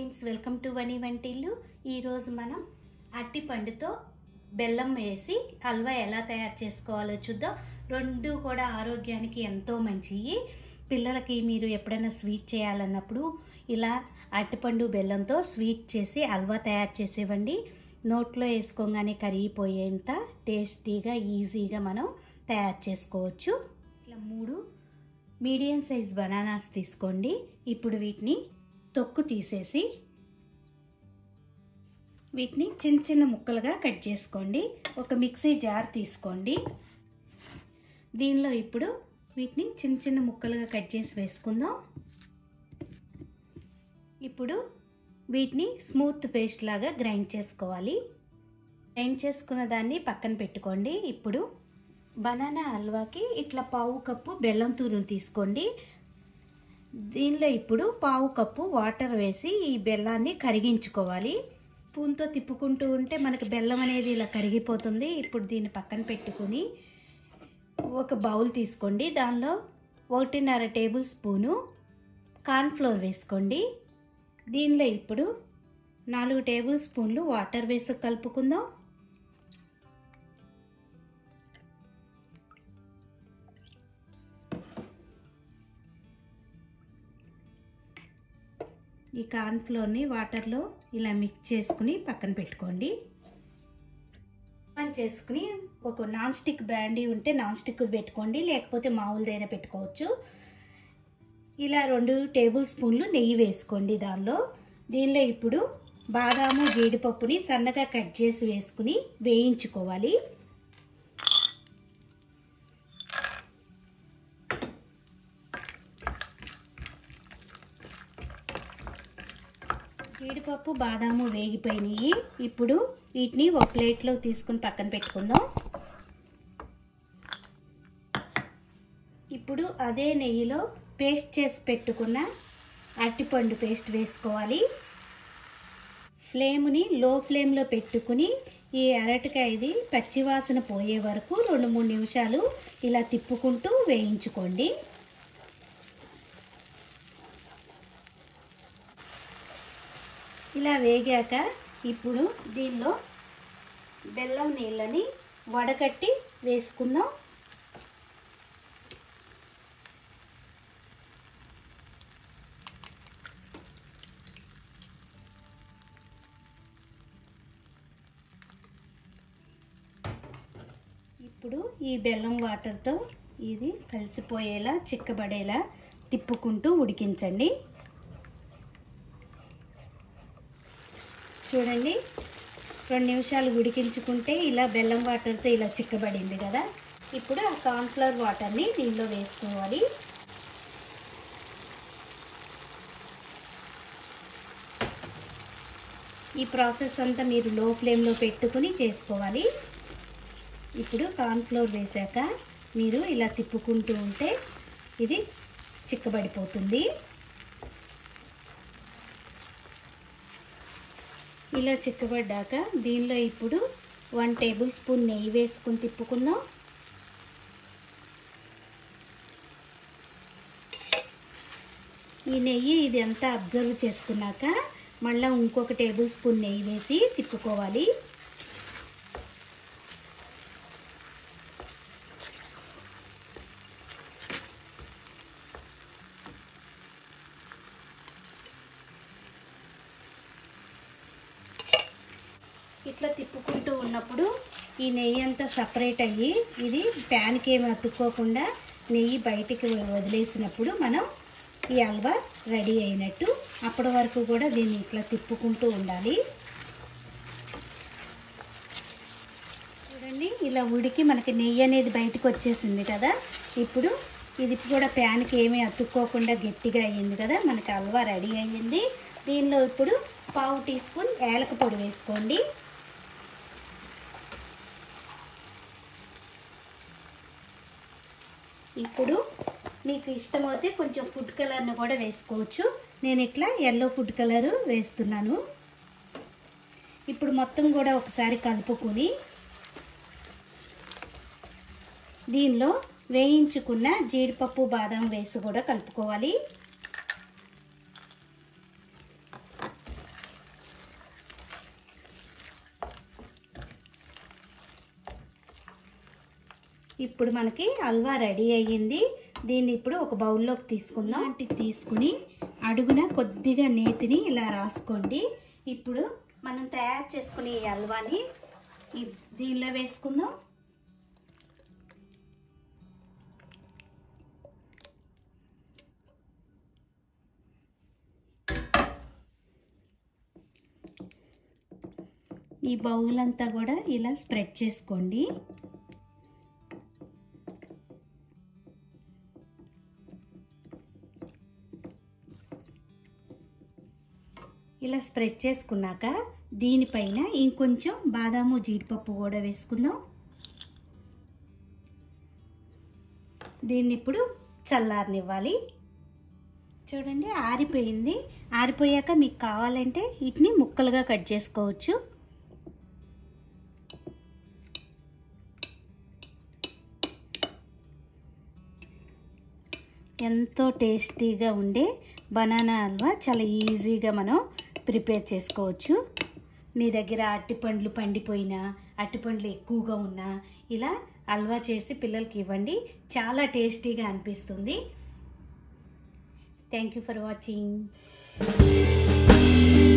friends welcome to వని వంటిల్లు ఈరోజు మనం అరటిపండుతో బెల్లం వేసి హల్వా ఎలా తయారు చేసుకోవాలో చూద్దాం రెండు కూడా ఆరోగ్యానికి ఎంతో మంచివి పిల్లలకి మీరు ఎప్పుడైనా స్వీట్ చేయాలన్నప్పుడు ఇలా అరటిపండు బెల్లంతో స్వీట్ చేసి హల్వా తయారు చేసేవండి నోట్లో వేసుకోగానే కరిగిపోయేంత టేస్టీగా ఈజీగా మనం తయారు చేసుకోవచ్చు ఇట్లా మూడు మీడియం సైజ్ బనానాస్ తీసుకోండి ఇప్పుడు వీటిని తొక్కు తీసేసి వీటిని చిన్న చిన్న ముక్కలుగా కట్ చేసుకోండి ఒక మిక్సీ జార్ తీసుకోండి దీనిలో ఇప్పుడు వీటిని చిన్న చిన్న ముక్కలుగా కట్ చేసి వేసుకుందాం ఇప్పుడు వీటిని స్మూత్ పేస్ట్ లాగా గ్రైండ్ చేసుకోవాలి గ్రైండ్ చేసుకున్న దాన్ని పక్కన పెట్టుకోండి ఇప్పుడు బనానా హల్వాకి ఇట్లా పావు కప్పు బెల్లం తూరును తీసుకోండి దీనిలో ఇప్పుడు పావు కప్పు వాటర్ వేసి ఈ బెల్లాన్ని కరిగించుకోవాలి స్పూన్తో తిప్పుకుంటూ ఉంటే మనకు బెల్లం అనేది ఇలా కరిగిపోతుంది ఇప్పుడు దీన్ని పక్కన పెట్టుకుని ఒక బౌల్ తీసుకోండి దానిలో ఒకటిన్నర టేబుల్ స్పూను కార్న్ఫ్లోర్ వేసుకోండి దీనిలో ఇప్పుడు నాలుగు టేబుల్ స్పూన్లు వాటర్ వేసి కలుపుకుందాం ఈ కార్న్ఫ్లోర్ని వాటర్లో ఇలా మిక్స్ చేసుకుని పక్కన పెట్టుకోండి పని చేసుకుని ఒక నాన్ స్టిక్ బ్యాండీ ఉంటే నాన్ స్టిక్ పెట్టుకోండి లేకపోతే మామూలుదైనా పెట్టుకోవచ్చు ఇలా రెండు టేబుల్ స్పూన్లు నెయ్యి వేసుకోండి దానిలో దీనిలో ఇప్పుడు బాదాము జీడిపప్పుని సన్నగా కట్ చేసి వేసుకుని వేయించుకోవాలి జీడిపప్పు బాదాము వేగిపోయినాయి ఇప్పుడు వీటిని ఒక ప్లేట్లో తీసుకుని పక్కన పెట్టుకుందాం ఇప్పుడు అదే నెయ్యిలో పేస్ట్ చేసి పెట్టుకున్న అరటిపండు పేస్ట్ వేసుకోవాలి ఫ్లేమ్ని లో ఫ్లేమ్లో పెట్టుకుని ఈ అరటికాయది పచ్చివాసన పోయే వరకు రెండు మూడు నిమిషాలు ఇలా తిప్పుకుంటూ వేయించుకోండి ఇలా వేగాక ఇప్పుడు దీనిలో బెల్లం నీళ్ళని వడకట్టి వేసుకుందాం ఇప్పుడు ఈ బెల్లం వాటర్తో ఇది కలిసిపోయేలా చిక్కబడేలా తిప్పుకుంటూ ఉడికించండి చూడండి రెండు నిమిషాలు ఉడికించుకుంటే ఇలా బెల్లం వాటర్తో ఇలా చిక్కబడింది కదా ఇప్పుడు ఆ కార్న్ఫ్లవర్ వాటర్ని దీనిలో వేసుకోవాలి ఈ ప్రాసెస్ అంతా మీరు లో ఫ్లేమ్లో పెట్టుకుని చేసుకోవాలి ఇప్పుడు కార్న్ఫ్లోర్ వేసాక మీరు ఇలా తిప్పుకుంటూ ఉంటే ఇది చిక్కబడిపోతుంది ఇలా చిక్కబడ్డాక దీనిలో ఇప్పుడు వన్ టేబుల్ స్పూన్ నెయ్యి వేసుకుని తిప్పుకుందాం ఈ నెయ్యి ఇది అంతా అబ్జర్వ్ చేసుకున్నాక మళ్ళీ ఇంకొక టేబుల్ స్పూన్ నెయ్యి వేసి తిప్పుకోవాలి ఇట్లా తిప్పుకుంటూ ఉన్నప్పుడు ఈ నెయ్యి అంతా సపరేట్ అయ్యి ఇది ప్యాన్కి ఏమి అతుక్కోకుండా నెయ్యి బయటికి వదిలేసినప్పుడు మనం ఈ హల్వా రెడీ అయినట్టు అప్పటి వరకు కూడా దీన్ని ఇట్లా తిప్పుకుంటూ ఉండాలి చూడండి ఇలా ఉడికి మనకి నెయ్యి అనేది బయటకు వచ్చేసింది కదా ఇప్పుడు ఇది కూడా ప్యాన్కి ఏమీ అతుక్కోకుండా గట్టిగా అయ్యింది కదా మనకి హల్వా రెడీ అయ్యింది దీనిలో ఇప్పుడు పావు టీ స్పూన్ ఏలక పొడి వేసుకోండి ఇప్పుడు మీకు ఇష్టమైతే కొంచెం ఫుడ్ కలర్ను కూడా వేసుకోవచ్చు నేను ఇట్లా ఎల్లో ఫుడ్ కలరు వేస్తున్నాను ఇప్పుడు మొత్తం కూడా ఒకసారి కలుపుకొని దీనిలో వేయించుకున్న జీడిపప్పు బాదం వేసి కూడా కలుపుకోవాలి ఇప్పుడు మనకి హల్వా రెడీ అయ్యింది దీన్ని ఇప్పుడు ఒక బౌల్లోకి తీసుకుందాం అంటే తీసుకుని అడుగున కొద్దిగా నేతిని ఇలా రాసుకోండి ఇప్పుడు మనం తయారు చేసుకునే ఈ హల్వాని ఈ దీనిలో వేసుకుందాం ఈ బౌల్ అంతా కూడా ఇలా స్ప్రెడ్ చేసుకోండి ఇలా స్ప్రెడ్ చేసుకున్నాక దీనిపైన ఇంకొంచెం బాదాము జీడిపప్పు కూడా వేసుకుందాం దీన్ని ఇప్పుడు చల్లారనివ్వాలి చూడండి ఆరిపోయింది ఆరిపోయాక మీకు కావాలంటే వీటిని ముక్కలుగా కట్ చేసుకోవచ్చు ఎంతో టేస్టీగా ఉండే బనానా హల్వా చాలా ఈజీగా మనం ప్రిపేర్ చేసుకోవచ్చు మీ దగ్గర అరటిపండ్లు పండిపోయినా అరటిపండ్లు ఎక్కువగా ఉన్నా ఇలా హల్వా చేసి పిల్లలకి ఇవ్వండి చాలా టేస్టీగా అనిపిస్తుంది థ్యాంక్ యూ ఫర్ వాచింగ్